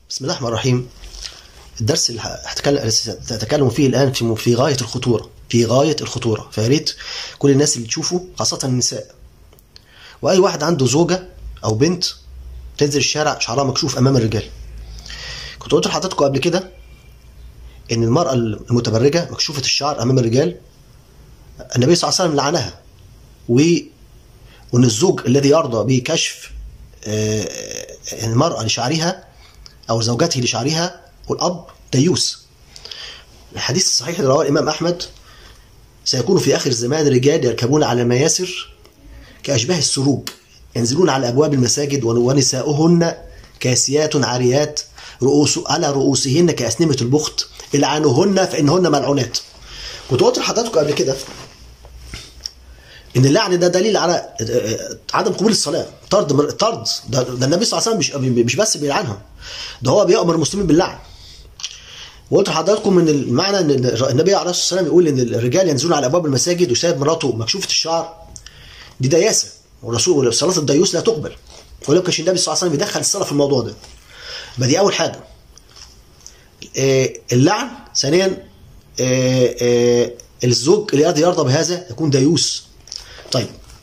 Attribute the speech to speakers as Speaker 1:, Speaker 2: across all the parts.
Speaker 1: بسم الله الرحمن الرحيم الدرس اللي هتكلم تتكلم فيه الان في في غايه الخطوره في غايه الخطوره فيا ريت كل الناس اللي تشوفه خاصه النساء واي واحد عنده زوجه او بنت تنزل الشارع شعرها مكشوف امام الرجال كنت قلت لحضراتكم قبل كده ان المراه المتبرجه مكشوفه الشعر امام الرجال النبي صلى الله عليه وسلم لعنها و وان الزوج الذي يرضى بكشف المراه لشعرها او زوجته لشعرها والاب ديوس الحديث الصحيح اللي رواه الامام احمد سيكون في اخر الزمان رجال يركبون على المياسر كاشباه السروج ينزلون على ابواب المساجد ونساؤهن كاسيات عاريات رؤوس على رؤوسهن كاسنمه البخت العنوهن فانهن ملعونات كنت قلت لحضراتكم قبل كده ان اللعن ده دليل على عدم قبول الصلاه طرد طرد ده, ده النبي صلى الله عليه وسلم مش مش بس بيلعنهم ده هو بيامر المسلمين باللعن وقلت لحضراتكم ان المعنى ان النبي عليه الصلاه والسلام يقول ان الرجال ينزلون على ابواب المساجد وسايب مراته مكشوفه الشعر دي دياسه والرسول صلاه الديوس لا تقبل ولو كانش النبي صلى الله عليه وسلم يدخل الصلاه في الموضوع ده يبقى دي اول حاجه اللعن ثانيا الزوج اللي يرضى بهذا يكون ديوس طيب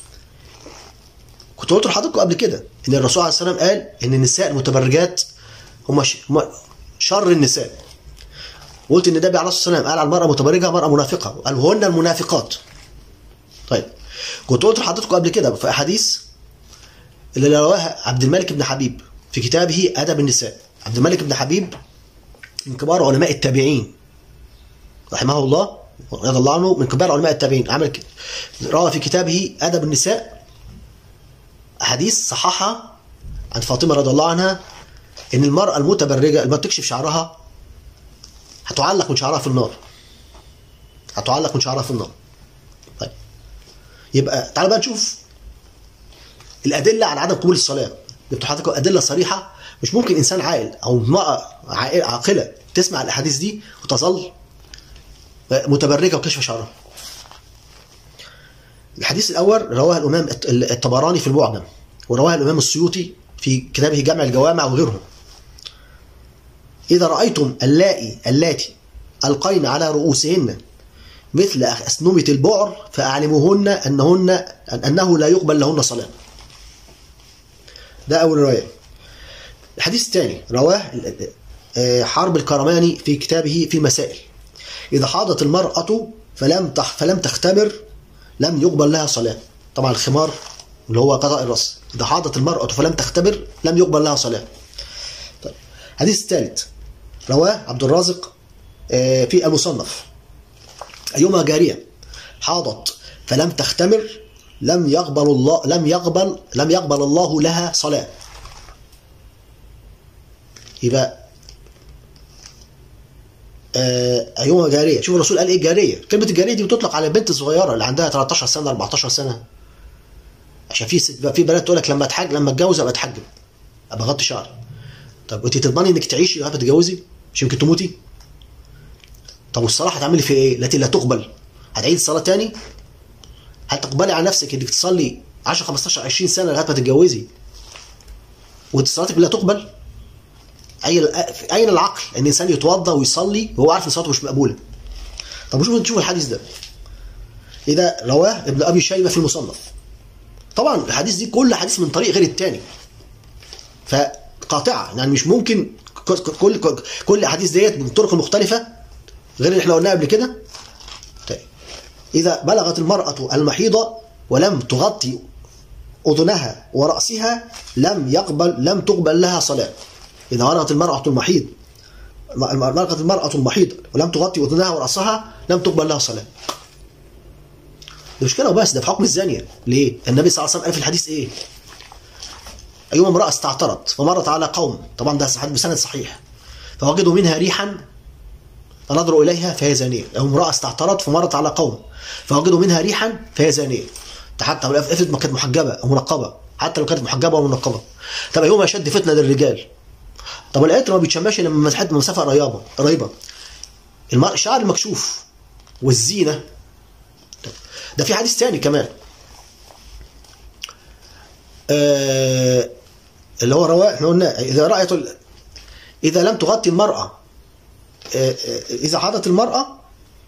Speaker 1: كنت قلت لحضراتكم قبل كده ان الرسول عليه الصلاه والسلام قال ان النساء المتبرجات هم شر النساء قلت ان النبي عليه الصلاه والسلام قال على المراه متبرجه مراه منافقه قال هن المنافقات طيب كنت قلت لحضراتكم قبل كده في احاديث اللي رواها عبد الملك بن حبيب في كتابه ادب النساء عبد الملك بن حبيب من كبار علماء التابعين رحمه الله رضي الله عنه من كبار علماء التابعين عمل كده روى في كتابه ادب النساء حديث صححها عن فاطمه رضي الله عنها ان المراه المتبرجه اللي تكشف شعرها هتعلق من شعرها في النار هتعلق من شعرها في النار طيب يبقى تعال بقى نشوف الادله على عدم قبول الصلاه جبت حضرتك ادله صريحه مش ممكن انسان عاقل او امراه عاقله تسمع الاحاديث دي وتظل متبرجه وكشف شعرها الحديث الاول رواه الامام الطبراني في المعجم ورواه الامام السيوطي في كتابه جمع الجوامع وغيرهم اذا رايتم اللائي اللاتي القين على رؤوسهن مثل اسنمه البعر فاعلموهن انهن انه لا يقبل لهن صلاه ده اول روايه الحديث الثاني رواه حرب الكرماني في كتابه في مسائل إذا حاضت المرأة فلم تح فلم تختمر لم يقبل لها صلاة طبعا الخمار اللي هو قضاء الرأس إذا حاضت المرأة فلم تختبر لم يقبل لها صلاة طيب الحديث الثالث رواه عبد الرازق في المصنف أيما جارية حاضت فلم تختمر لم يقبل الله لم يقبل لم يقبل الله لها صلاة يبقى ايوه جاريه شوف الرسول قال ايه جاريه كلمه الجاريه دي بتطلق على البنت الصغيره اللي عندها 13 سنه 14 سنه عشان في في بنات تقول لك لما اتحج لما اتجوز ابقى اتحجب ابقى اغطي شعري طب وانت تضمني انك تعيشي لغايه ما تتجوزي مش يمكن تموتي طب والصلاه هتعملي في ايه التي لا تقبل هتعيد الصلاه تاني هل تقبلي على نفسك انك تصلي 10 15 20 سنه لغايه ما تتجوزي وانت صلاتك لا تقبل اين اين العقل ان الانسان يتوضا ويصلي وهو عارف ان صلاته مش مقبوله طب شوف نشوف الحديث ده اذا رواه ابن ابي شيبه في المصنف طبعا الحديث دي كل حديث من طريق غير الثاني فقاطعه يعني مش ممكن كل كل, كل الاحاديث ديت بالطرق المختلفه غير اللي احنا قلناها قبل كده طيب اذا بلغت المراه المحيضه ولم تغطي اذنها وراسها لم يقبل لم تقبل لها صلاه إذا مرضت المرأة المحيض مرضت المرأة المحيض ولم تغطي أذنها ورأسها لم تقبل لها صلاة. ده مش كده وبس ده في حكم الزانية، ليه؟ النبي صلى الله عليه وسلم قال في الحديث إيه؟ أيما امرأة استعترت فمرت على قوم، طبعا ده بسند صحيح. فوجدوا منها ريحا فنظروا إليها فهي زانية، أو امرأة استعترت فمرت على قوم فوجدوا منها ريحا فهي زانية. حتى لو افرض ما كانت محجبة أو منقبة، حتى لو كانت محجبة أو منقبة. طب أيهما أشد فتنة للرجال؟ طب العطر ما بيتشماش الا من مسافه مسافه قريبه قريبه الشعر المكشوف والزينه ده في حديث ثاني كمان آه اللي هو رواه احنا قلنا اذا رايت اذا لم تغطي المراه آه، آه، اذا حاضت المراه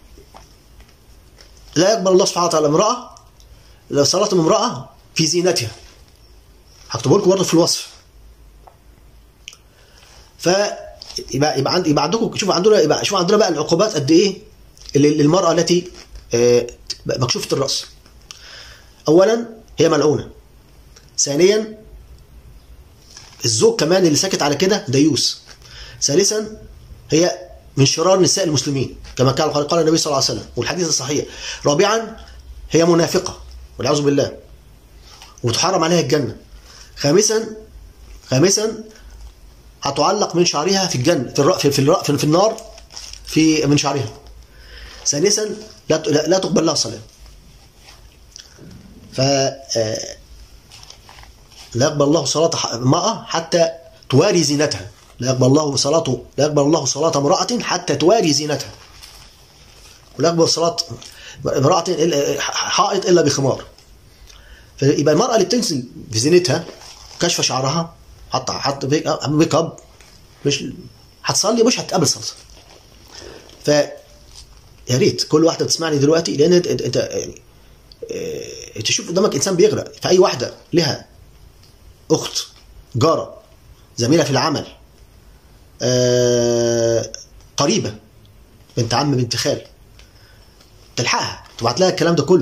Speaker 1: لا يقبل الله سبحانه وتعالى امراه لو صلاه امراه في زينتها هكتبه لكم برضه في الوصف ف يبقى يبقى, عند يبقى عندكم شوفوا عندنا يبقى شوفوا عندنا بقى العقوبات قد ايه اللي- للمراه التي آه، مكشوفه الراس اولا هي ملعونه ثانيا الزوج كمان اللي ساكت على كده ديوس ثالثا هي من شرار نساء المسلمين كما قال قال النبي صلى الله عليه وسلم والحديث الصحيح رابعا هي منافقه والعياذ بالله وتحرم عليها الجنه خامسا خامسا هتعلق من شعرها في الجنه في الرأ في في, الرأ في, في النار في من شعرها ثالثا لا ت- لا, لا تقبل لها صلاه ف آه، لا يقبل الله صلاة ح- امرأة حتى تواري زينتها لا يقبل الله صلاة لا يقبل الله صلاة امرأة حتى تواري زينتها ولا يقبل صلاة امرأة إلا حائط إلا بخمار فيبقى المرأة اللي بتنزل بزينتها كشف شعرها حط حط ميك ميك اب مش هتصلي مش هتقابل صلاة ف يا ريت كل واحدة بتسمعني دلوقتي لأن أنت أنت يعني آه، تشوف قدامك إنسان بيغرق فأي واحدة لها اخت جاره زميله في العمل آه، قريبه بنت عم بنت خال تلحقها تبعت لها الكلام ده كله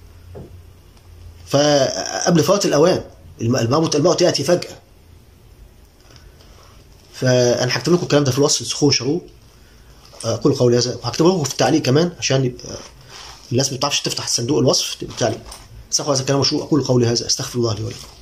Speaker 1: فقبل فوات الاوان الم- الموت الموت ياتي فجاه فانا هكتب لكم الكلام ده في الوصف سخون شروط اقول قولي هذا وهكتب لكم في التعليق كمان عشان يبقى الناس ما بتعرفش تفتح صندوق الوصف التعليق استغفر هذا الكلام مشروع اقول قولي هذا استغفر الله لي ولكم